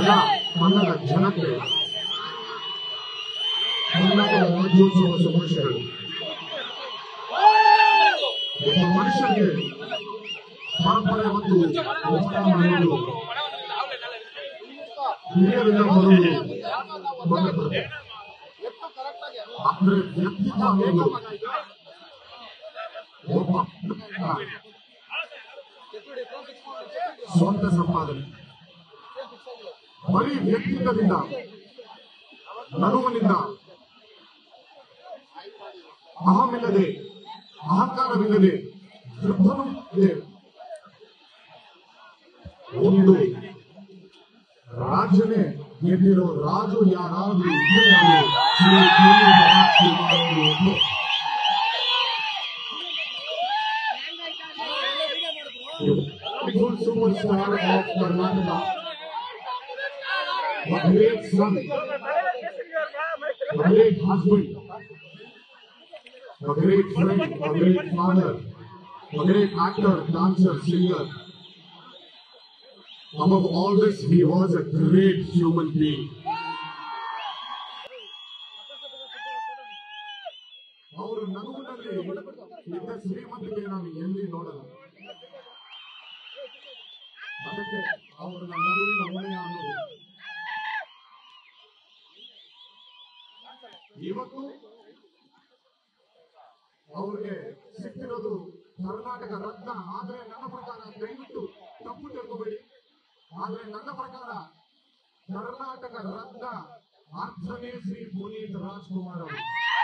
ಎಲ್ಲ ಕನ್ನಡ ಜನತೆ ಕನ್ನಡ ರಾಜ್ಯೋತ್ಸವ ಶುಭಾಶಯಗಳು ಒಬ್ಬ ಮನುಷ್ಯನಿಗೆ ಪರಂಪರೆ ಮತ್ತು ಹೋರಾಟ ಮಾಡುವುದು ಹಿರಿಯರಿಂದ ಬರುವುದು ಬಂದೇ ಬರುತ್ತೆ ಅಂದ್ರೆ ವ್ಯಕ್ತಿತ್ವ ಅನ್ನೋದು ಒಬ್ಬ ಸ್ವಂತ ಸಂಪಾದನೆ ಬರೀ ವ್ಯಕ್ತಿತ್ವದಿಂದ ನಗುವಿನಿಂದ ಅಹಮಿಲ್ಲದೆ ಅಹಂಕಾರವಿಲ್ಲದೆ ವೃದ್ಧನೂ ಇದೆ ಒಂದು ರಾಜ್ಯನೇ ಗೆದ್ದಿರೋ ರಾಜು ಯಾರಾದ್ರೂ ಇದ್ರೆ ಅದು ಶ್ರೀ ಕೆ. ರಾಜ್ಕುಮಾರ್ ಒಬ್ರು. Beautiful superstar of Karnataka. A great son, a great husband, a great friend, a great father, a great actor, dancer, singer. Above all this, he was a great human being. ಅವರು ನಗುವಿನಲ್ಲಿ ಇದ್ದ ಶ್ರೀಮಂತಿಗೆ ನಾವು ಎಲ್ಲಿ ನೋಡಲ್ಲ ಅದಕ್ಕೆ ಅವರ ನಗುವಿನ ಹೊಳೆಯ ಅನ್ನೋದು ಇವತ್ತು ಅವ್ರಿಗೆ ಸಿಕ್ಕಿರೋದು ಕರ್ನಾಟಕ ರತ್ನ ಆದ್ರೆ ನನ್ನ ಪ್ರಕಾರ ದಯವಿಟ್ಟು ತಪ್ಪು ತಿಳ್ಕೋಬೇಡಿ ಆದ್ರೆ ನನ್ನ ಪ್ರಕಾರ ಕರ್ನಾಟಕ ರತ್ನ ಅರ್ಥನೇ ಶ್ರೀ ಪುನೀತ್ ರಾಜ್ಕುಮಾರ್ ಅವರು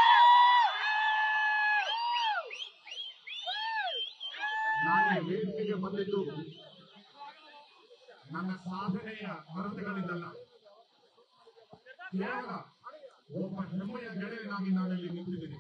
ನಾನು ಈ ವೇದಿಕೆಗೆ ಬಂದಿದ್ದು ನನ್ನ ಸಾಧನೆಯ ಕೊರತೆಗಳಿಂದಲ್ಲ ಕೇವಲ ಒಬ್ಬ ಹೆಮ್ಮೆಯ ಗೆಳೆಯನಾಗಿ ನಾನಲ್ಲಿ ನಿಂತಿದ್ದೀನಿ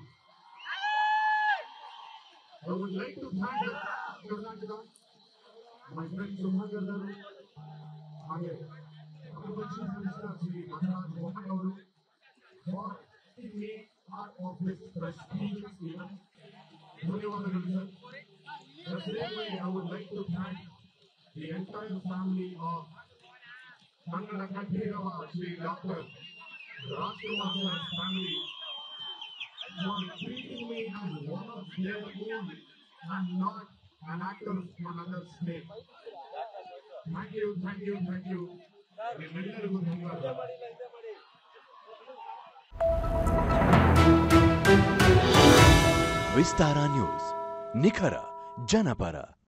I would like to thank Karnataka, my friend Subhankar garu, ಹಾಗೆ agriculture minister ಶ್ರೀ ಬಸವರಾಜ ಬೊಮ್ಮಾಯಿ ಅವರು for giving me part of this prestigious event. ಧನ್ಯವಾದಗಳು sir. The same way I would like to thank the entire family of Kannada Kanthirava Sri Dr. Rajkumar sir's family for treating me as one of their own and not an actor for another's name. Thank you, thank you, thank you. ನಿಮ್ಮೆಲ್ಲರಿಗೂ ಧನ್ಯವಾದ ವಿಸ್ತಾರ news ನಿಖರ ಜನಪರ